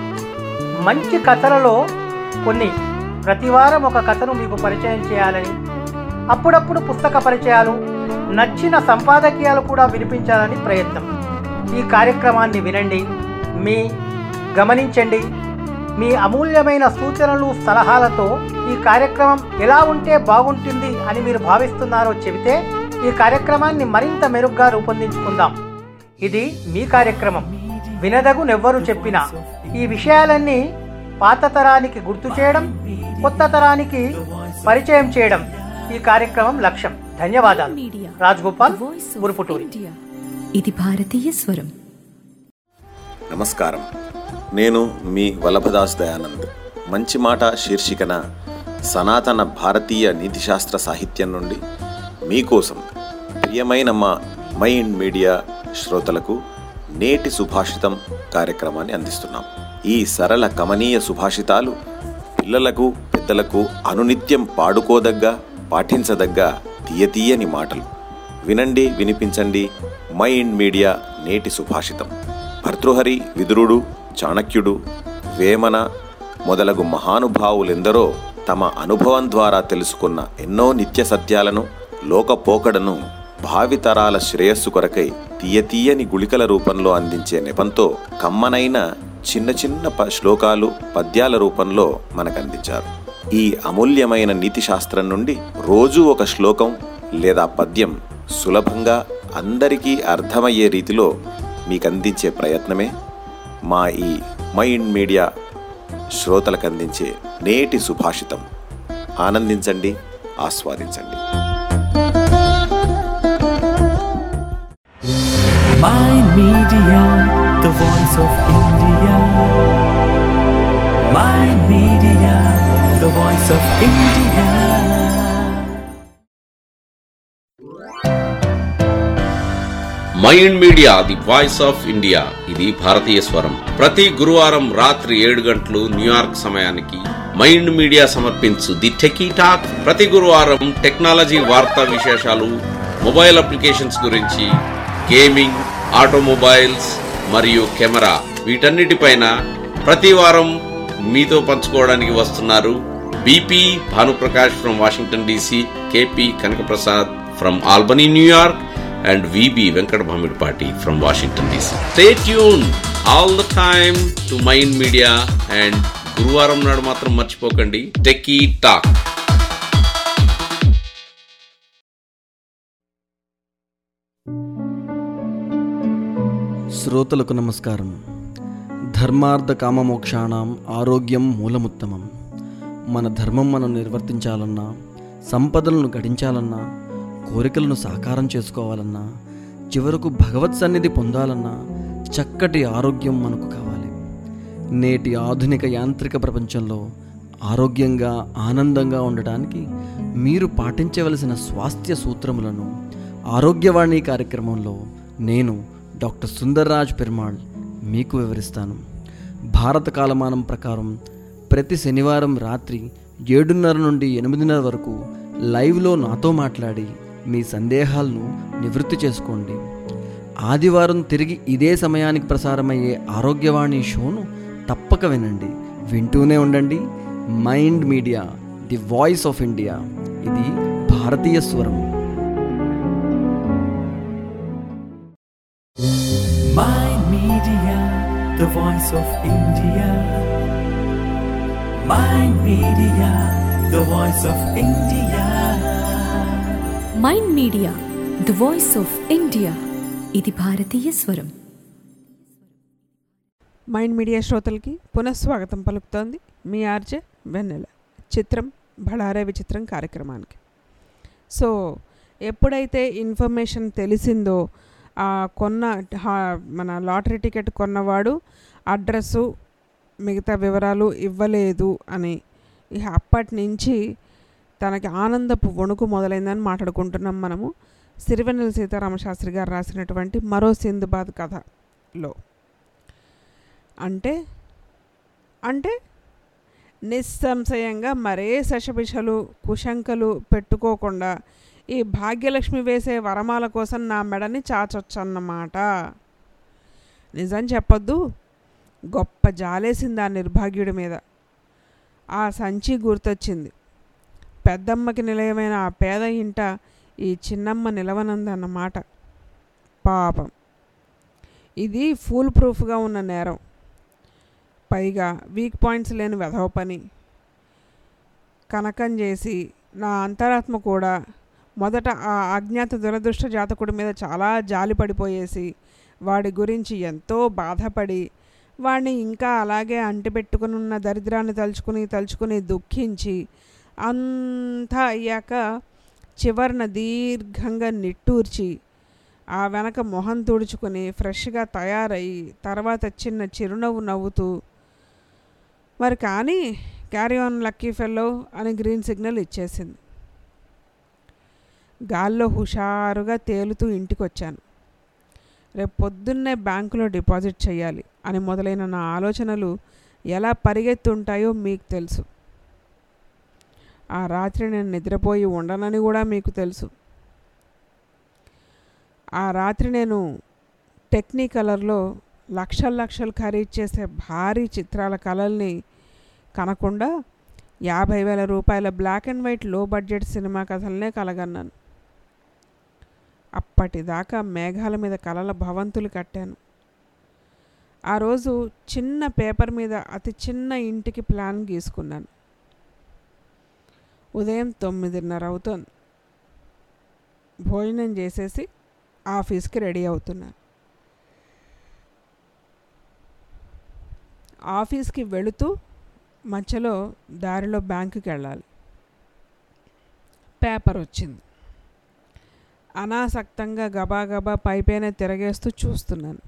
మంచి కథలలో కొన్ని ప్రతివారం ఒక కథను మీకు పరిచయం చేయాలని అప్పుడప్పుడు పుస్తక పరిచయాలు నచ్చిన సంపాదకీయాలు కూడా వినిపించాలని ప్రయత్నం ఈ కార్యక్రమాన్ని వినండి మీ గమనించండి మీ అమూల్యమైన సూచనలు సలహాలతో ఈ కార్యక్రమం ఎలా ఉంటే బాగుంటుంది అని మీరు భావిస్తున్నారో చెబితే ఈ కార్యక్రమాన్ని మరింత మెరుగ్గా రూపొందించుకుందాం ఇది మీ కార్యక్రమం వినదగు నెవ్వరు చెప్పినా ఈ విషయాలన్నీ పాత తరానికి గుర్తు చేయడం కొత్త తరానికి పరిచయం చేయడం ఈ కార్యక్రమం లక్ష్యం ధన్యవాదాలు రాజ్గోపాల్ ఉరుపుటూరి ఇది భారతీయ స్వరం నమస్కారం నేను మీ వల్లభదాస్ దయానంద్ మంచి మాట శీర్షికన సనాతన భారతీయ నీతిశాస్త్ర సాహిత్యం నుండి మీకోసం ప్రియమైన మా మైండ్ మీడియా శ్రోతలకు నేటి సుభాషితం కార్యక్రమాన్ని అందిస్తున్నాం ఈ సరళ కమనీయ సుభాషితాలు పిల్లలకు పెద్దలకు అనునిత్యం పాడుకోదగ్గ పాఠించదగ్గ తీయతీయని మాటలు వినండి వినిపించండి మైండ్ మీడియా నేటి సుభాషితం భర్తృహరి విదురుడు చాణక్యుడు వేమన మొదలగు మహానుభావులెందరో తమ అనుభవం ద్వారా తెలుసుకున్న ఎన్నో నిత్య సత్యాలను లోకపోకడను భావితరాల శ్రేయస్సు కొరకై తీయతీయని గుళికల రూపంలో అందించే నెపంతో కమ్మనైన చిన్న చిన్న ప శ్లోకాలు పద్యాల రూపంలో మనకు అందించారు ఈ అమూల్యమైన నీతి శాస్త్రం నుండి రోజూ ఒక శ్లోకం లేదా పద్యం సులభంగా అందరికీ అర్థమయ్యే రీతిలో మీకు అందించే ప్రయత్నమే మా ఈ మైండ్ మీడియా శ్రోతలకు అందించే నేటి సుభాషితం ఆనందించండి ఆస్వాదించండి Mind Media, the voice of India. Mind Media, the voice of India. Mind media the voice of India ఇది భారతీయ స్వరం ప్రతి గురువారం రాత్రి ఏడు గంటలు న్యూయార్క్ సమయానికి మైండ్ మీడియా సమర్పించు ది టెకీ టాక్ ప్రతి గురువారం టెక్నాలజీ వార్తా విశేషాలు మొబైల్ అప్లికేషన్స్ గురించి గేమింగ్ ఆటోమొబైల్స్ మరియు కెమెరా వీటన్నిటిపైన ప్రతి వారం మీతో పంచుకోవడానికి వస్తున్నారు BP Bhanuprakash from Washington DC KP Kanakaprasad from Albany New York and VB Venkat Bhamidpati from Washington DC. Stay tuned all the time to Mind Media and గురువారం నాడు మాత్రం మర్చిపోకండి టెకీ టాక్ శ్రోతలకు నమస్కారం ధర్మార్థ కామమోక్షాణం ఆరోగ్యం మూలముత్తమం మన ధర్మం మనం నిర్వర్తించాలన్నా సంపదలను గడించాలన్నా కోరికలను సాకారం చేసుకోవాలన్నా చివరకు భగవత్ సన్నిధి పొందాలన్నా చక్కటి ఆరోగ్యం మనకు కావాలి నేటి ఆధునిక యాంత్రిక ప్రపంచంలో ఆరోగ్యంగా ఆనందంగా ఉండటానికి మీరు పాటించవలసిన స్వాస్థ్య సూత్రములను ఆరోగ్యవాణి కార్యక్రమంలో నేను డాక్టర్ సుందర్రాజ్ పెరుమాళ్ మీకు వివరిస్తాను భారత కాలమానం ప్రకారం ప్రతి శనివారం రాత్రి ఏడున్నర నుండి ఎనిమిదిన్నర వరకు లైవ్లో నాతో మాట్లాడి మీ సందేహాలను నివృత్తి చేసుకోండి ఆదివారం తిరిగి ఇదే సమయానికి ప్రసారమయ్యే ఆరోగ్యవాణి షోను తప్పక వినండి వింటూనే ఉండండి mind media the voice of India ఇది భారతీయ స్వరం Mind Media, the voice of India. Mind Media, the voice of India. Mind media the voice of India ఇది భారతీయ స్వరం మైండ్ మీడియా శ్రోతలకి పునఃస్వాగతం పలుకుతోంది మీ ఆర్జే వెన్నెల చిత్రం బళారే విచిత్రం కార్యక్రమానికి సో ఎప్పుడైతే ఇన్ఫర్మేషన్ తెలిసిందో ఆ కొన్న హా- మన లాటరీ టికెట్ కొన్నవాడు అడ్రస్సు మిగతా వివరాలు ఇవ్వలేదు అని ఇక అప్పటి నుంచి తనకి ఆనందపు వణుకు మొదలైందని మాట్లాడుకుంటున్నాం మనము సిరివెన్నెల సీతారామ శాస్త్రి గారు రాసినటువంటి మరో సింధుబాద్ కథలో అంటే అంటే నిస్సంశయంగా మరే శశబిషలు కుశంకలు పెట్టుకోకుండా ఈ భాగ్యలక్ష్మి వేసే వరమాల కోసం నా మెడని చాచొచ్చన్నమాట నిజం చెప్పొద్దు గొప్ప జాలేసింది ఆ నిర్భాగ్యుడి మీద ఆ సంచి గుర్తొచ్చింది పెద్దమ్మకి నిలయమైన ఆ పేద ఇంట ఈ చిన్నమ్మ నిలవనందన్నమాట పాపం ఇది ఫూల్ ప్రూఫ్గా ఉన్న నేరం పైగా వీక్ పాయింట్స్ లేని వెధవ పని కనకం చేసి నా అంతరాత్మ కూడా మొదట ఆ అజ్ఞాత దురదృష్ట జాతకుడి మీద చాలా జాలి పడిపోయేసి వాడి గురించి ఎంతో బాధపడి వాడిని ఇంకా అలాగే అంటిపెట్టుకుని ఉన్న దరిద్రాన్ని తలుచుకుని తలుచుకుని దుఃఖించి అంతా అయ్యాక చివరన దీర్ఘంగా నిట్టూర్చి ఆ వెనక మొహం తుడుచుకుని ఫ్రెష్గా తయారయ్యి తర్వాత చిన్న చిరునవ్వు నవ్వుతూ మరి కానీ క్యారీ ఆన్ లక్కీ ఫెల్లో అని గ్రీన్ సిగ్నల్ ఇచ్చేసింది గాల్లో హుషారుగా తేలుతూ ఇంటికి వచ్చాను రేపు పొద్దున్నే బ్యాంకులో డిపాజిట్ చేయాలి అని మొదలైన నా ఆలోచనలు ఎలా పరిగెత్తుంటాయో మీకు తెలుసు ఆ రాత్రి నేను నిద్రపోయి ఉండనని కూడా మీకు తెలుసు ఆ రాత్రి నేను టెక్నికలర్లో లక్షల లక్షలు ఖరీదు చేసే భారీ చిత్రాల కళల్ని కనకుండా యాభై వేల రూపాయల బ్లాక్ అండ్ వైట్ లో బడ్జెట్ సినిమా కథలనే కలగన్నాను అప్పటిదాకా మేఘాల మీద కలల భవంతులు కట్టాను ఆ రోజు చిన్న పేపర్ మీద అతి చిన్న ఇంటికి ప్లాన్ గీసుకున్నాను ఉదయం తొమ్మిదిన్నర అవుతోంది భోజనం చేసేసి ఆఫీస్కి రెడీ అవుతున్నాను ఆఫీస్కి వెళుతూ మధ్యలో దారిలో బ్యాంకుకి వెళ్ళాలి పేపర్ వచ్చింది అనాసక్తంగా గబాగబా పైపైన తిరగేస్తూ చూస్తున్నాను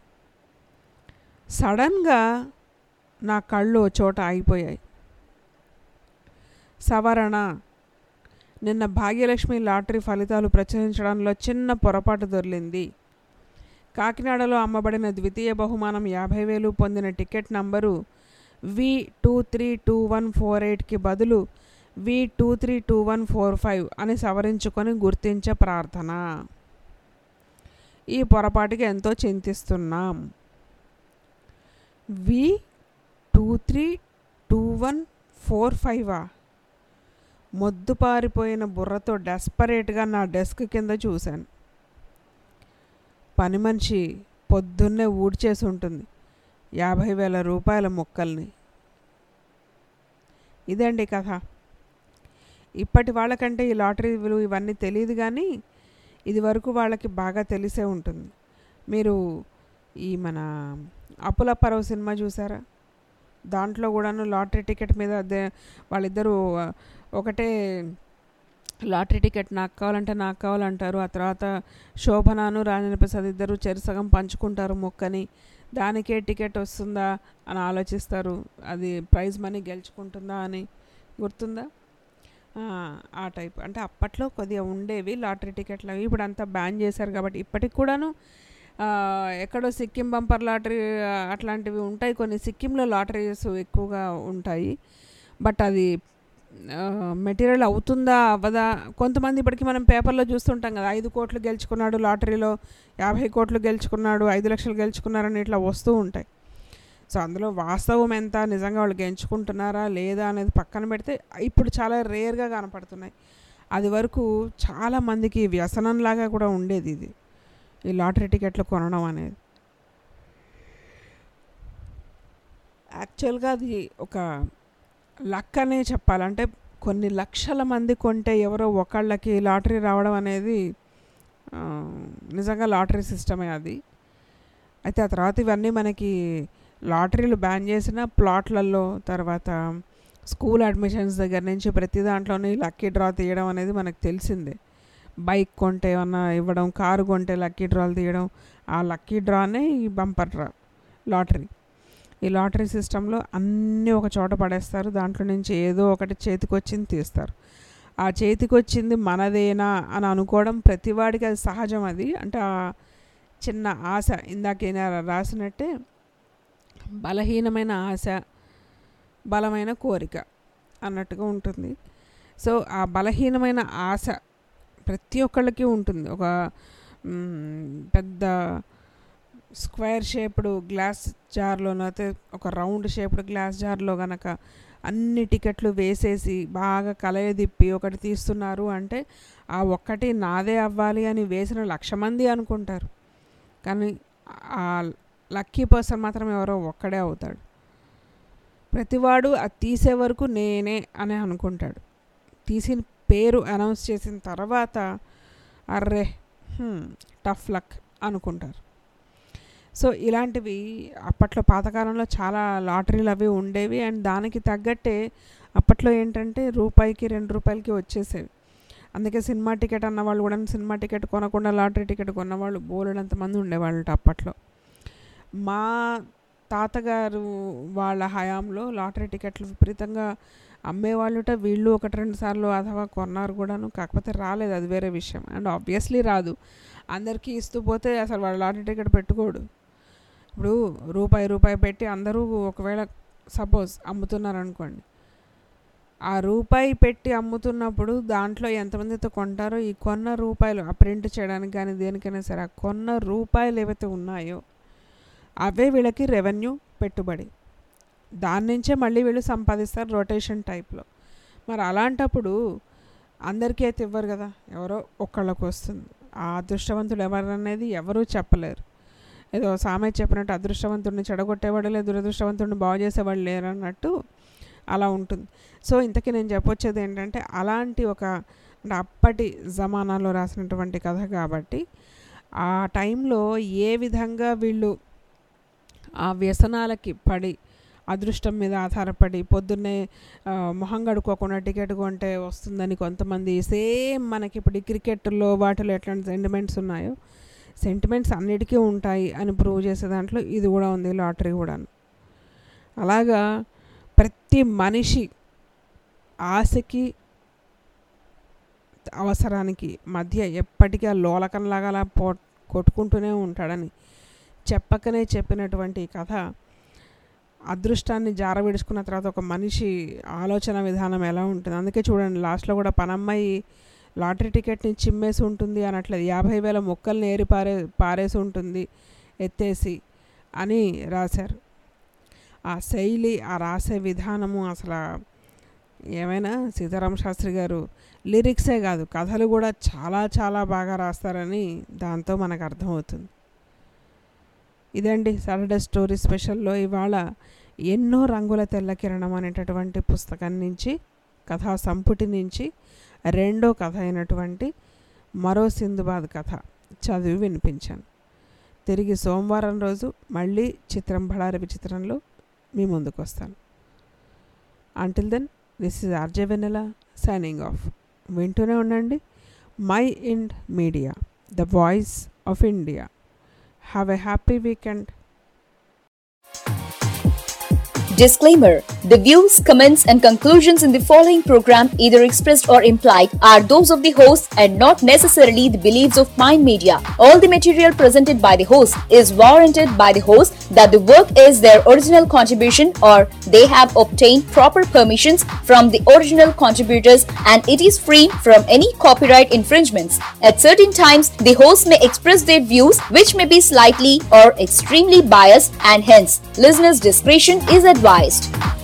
సడన్గా నా కళ్ళు ఓ చోట ఆగిపోయాయి సవరణ నిన్న భాగ్యలక్ష్మి లాటరీ ఫలితాలు ప్రచురించడంలో చిన్న పొరపాటు దొర్లింది కాకినాడలో అమ్మబడిన ద్వితీయ బహుమానం యాభై వేలు పొందిన ticket number V two three two one four ఎయిట్కి బదులు V two three two one four five అని సవరించుకొని గుర్తించే ప్రార్థన ఈ పొరపాటుకి ఎంతో చింతిస్తున్నాం V two three two one four ఫైవా మొద్దుపారిపోయిన బుర్రతో డెస్పరేట్గా నా డెస్క్ కింద చూశాను పని మనిషి పొద్దున్నే ఊడ్చేసి ఉంటుంది యాభై వేల రూపాయల మొక్కల్ని ఇదండి కథ ఇప్పటి వాళ్ళకంటే ఈ లాటరీలు ఇవన్నీ తెలియదు కానీ ఇది వరకు వాళ్ళకి బాగా తెలిసే ఉంటుంది మీరు ఈ మన అప్పులప్పారావు సినిమా చూసారా దాంట్లో కూడాను లాటరీ టికెట్ మీద అదే వాళ్ళిద్దరూ ఆ, ఒకటే లాటరీ టికెట్ నాకు కావాలంటే నాకు కావాలంటారు ఆ తర్వాత శోభనాను రాజేంద్ర ప్రసాద్ ఇద్దరు చెరుసగం పంచుకుంటారు మొక్కని దానికే టికెట్ వస్తుందా అని ఆలోచిస్తారు అది ప్రైజ్ మనీ గెలుచుకుంటుందా అని గుర్తుందా ఆ, ఆ టైప్ అంటే అప్పట్లో కొద్దిగా ఉండేవి లాటరీ టికెట్లు అవి ఇప్పుడు అంతా బ్యాన్ చేశారు కాబట్టి ఇప్పటికి కూడాను ఆ, ఎక్కడో సిక్కిం బంపర్ లాటరీ ఆ, అట్లాంటివి ఉంటాయి కొన్ని సిక్కింలో లాటరీస్ ఎక్కువగా ఉంటాయి బట్ అది మెటీరియల్ అవుతుందా అవ్వదా కొంతమంది ఇప్పటికి మనం పేపర్లో చూస్తుంటాం కదా ఐదు కోట్లు గెలుచుకున్నాడు లాటరీలో యాభై కోట్లు గెలుచుకున్నాడు ఐదు లక్షలు గెలుచుకున్నారని ఇట్లా వస్తూ ఉంటాయి సో అందులో వాస్తవం ఎంత నిజంగా వాళ్ళు గెలుచుకుంటున్నారా లేదా అనేది పక్కన పెడితే ఇప్పుడు చాలా రేర్గా కనపడుతున్నాయి అది వరకు చాలా మందికి వ్యసనంలాగా కూడా ఉండేది ఇది ఈ లాటరీ టికెట్లు కొనడం అనేది యాక్చువల్గా అది ఒక లక్ అనే చెప్పాలంటే కొన్ని లక్షల మంది కొంటే ఎవరో ఒకళ్ళకి లాటరీ రావడం అనేది ఆ, నిజంగా లాటరీ సిస్టమే అది అయితే ఆ తర్వాత ఇవన్నీ మనకి లాటరీలు బ్యాన్ చేసిన ప్లాట్లలో తర్వాత స్కూల్ అడ్మిషన్స్ దగ్గర నుంచి ప్రతి దాంట్లోనే లక్కీ డ్రా తీయడం అనేది మనకు తెలిసిందే బైక్ కొంటే ఏమన్నా ఇవ్వడం కారు కొంటే లక్కీ డ్రాలు తీయడం ఆ లక్కీ డ్రానే ఈ బంపర్ డ్రా లాటరీ ఈ లాటరీ సిస్టంలో అన్నీ ఒక చోట పడేస్తారు దాంట్లో నుంచి ఏదో ఒకటి చేతికి వచ్చింది తీస్తారు ఆ చేతికి వచ్చింది మనదేనా అని అనుకోవడం ప్రతివాడికి అది సహజం అది అంటే ఆ చిన్న ఆశ ఇందాక రాసినట్టే బలహీనమైన ఆశ బలమైన కోరిక అన్నట్టుగా ఉంటుంది సో ఆ బలహీనమైన ఆశ ప్రతి ఒక్కళ్ళకి ఉంటుంది ఒక మ్, పెద్ద స్క్వేర్ షేప్డ్ గ్లాస్ జార్లోనో అయితే ఒక రౌండ్ షేప్డ్ గ్లాస్ జార్లో గనక అన్ని టికెట్లు వేసేసి బాగా కలయదిప్పి ఒకటి తీస్తున్నారు అంటే ఆ ఒక్కటి నాదే అవ్వాలి అని వేసిన లక్ష మంది అనుకుంటారు కానీ ఆ లక్కీ పర్సన్ మాత్రం ఎవరో ఒక్కడే అవుతాడు ప్రతివాడు అది తీసే వరకు నేనే అని అనుకుంటాడు తీసిన పేరు అనౌన్స్ చేసిన తర్వాత అర్రే టఫ్ లక్ అనుకుంటారు సో ఇలాంటివి అప్పట్లో పాతకాలంలో చాలా లాటరీలు అవి ఉండేవి అండ్ దానికి తగ్గట్టే అప్పట్లో ఏంటంటే రూపాయికి రెండు రూపాయలకి వచ్చేసేవి అందుకే సినిమా టికెట్ అన్న వాళ్ళు కూడా సినిమా టికెట్ కొనకుండా లాటరీ టికెట్ కొన్నవాళ్ళు బోలెడంత మంది ఉండేవాళ్ళు అప్పట్లో మా తాతగారు వాళ్ళ హయాంలో లాటరీ టికెట్లు విపరీతంగా అమ్మేవాళ్ళుట వీళ్ళు ఒకటి రెండు సార్లు అథవా కొన్నారు కూడాను కాకపోతే రాలేదు అది వేరే విషయం అండ్ ఆబ్వియస్లీ రాదు అందరికీ ఇస్తూ పోతే అసలు వాళ్ళు లాటరీ టికెట్ పెట్టుకోడు ఇప్పుడు రూపాయి రూపాయి పెట్టి అందరూ ఒకవేళ సపోజ్ అమ్ముతున్నారు అనుకోండి ఆ రూపాయి పెట్టి అమ్ముతున్నప్పుడు దాంట్లో ఎంతమందితో కొంటారో ఈ కొన్న రూపాయలు ఆ ప్రింట్ చేయడానికి కానీ దేనికైనా సరే ఆ కొన్న రూపాయలు ఏవైతే ఉన్నాయో అవే వీళ్ళకి రెవెన్యూ పెట్టుబడి దాని నుంచే మళ్ళీ వీళ్ళు సంపాదిస్తారు రొటేషన్ టైప్లో మరి అలాంటప్పుడు అందరికీ అయితే ఇవ్వరు కదా ఎవరో ఒక్కళ్ళకు వస్తుంది ఆ అదృష్టవంతుడు ఎవరనేది ఎవరూ చెప్పలేరు ఏదో సామెత చెప్పినట్టు అదృష్టవంతుడిని చెడగొట్టేవాడు లేదు దురదృష్టవంతుడిని బాగు చేసేవాడు లేరు అన్నట్టు అలా ఉంటుంది సో ఇంతకీ నేను చెప్పొచ్చేది ఏంటంటే అలాంటి ఒక అంటే అప్పటి జమానాలో రాసినటువంటి కథ కాబట్టి ఆ టైంలో ఏ విధంగా వీళ్ళు ఆ వ్యసనాలకి పడి అదృష్టం మీద ఆధారపడి పొద్దున్నే ఆ, మొహం కడుక్కోకుండా టికెట్ కొంటే వస్తుందని కొంతమంది సేమ్ మనకి ఇప్పుడు ఈ క్రికెట్లో వాటిలో ఎట్లాంటి సెంటిమెంట్స్ ఉన్నాయో సెంటిమెంట్స్ అన్నిటికీ ఉంటాయి అని ప్రూవ్ చేసే దాంట్లో ఇది కూడా ఉంది లాటరీ కూడా అలాగా ప్రతి మనిషి ఆశకి అవసరానికి మధ్య ఎప్పటికీ ఆ లోలకంలాగా అలా పో కొట్టుకుంటూనే ఉంటాడని చెప్పకనే చెప్పినటువంటి ఈ కథ అదృష్టాన్ని జార విడుచుకున్న తర్వాత ఒక మనిషి ఆలోచన విధానం ఎలా ఉంటుంది అందుకే చూడండి లాస్ట్లో కూడా పనమ్మాయి లాటరీ టికెట్ని చిమ్మేసి ఉంటుంది అనట్లేదు యాభై వేల మొక్కల్ని ఏరి పారే పారేసి ఉంటుంది ఎత్తేసి అని రాశారు ఆ శైలి ఆ రాసే విధానము అసలు ఏమైనా సీతారామ శాస్త్రి గారు లిరిక్సే కాదు కథలు కూడా చాలా చాలా బాగా రాస్తారని దాంతో మనకు అర్థమవుతుంది ఇదండి సాటర్డే స్టోరీ స్పెషల్లో ఇవాళ ఎన్నో రంగుల తెల్ల కిరణం అనేటటువంటి పుస్తకం నుంచి కథా సంపుటి నుంచి రెండో కథ అయినటువంటి మరో సింధుబాద్ కథ చదివి వినిపించాను తిరిగి సోమవారం రోజు మళ్ళీ చిత్రం బళారి విచిత్రంలో మీ ముందుకు వస్తాను until then this is RJ Vennela signing off వింటూనే ఉండండి my ఇండ్ media the voice of India have a happy weekend Disclaimer The views, comments, and conclusions in the following program, either expressed or implied, are those of the host and not necessarily the beliefs of Mind Media. All the material presented by the host is warranted by the host that the work is their original contribution or they have obtained proper permissions from the original contributors and it is free from any copyright infringements. At certain times, the host may express their views which may be slightly or extremely biased and hence listeners' discretion is advised.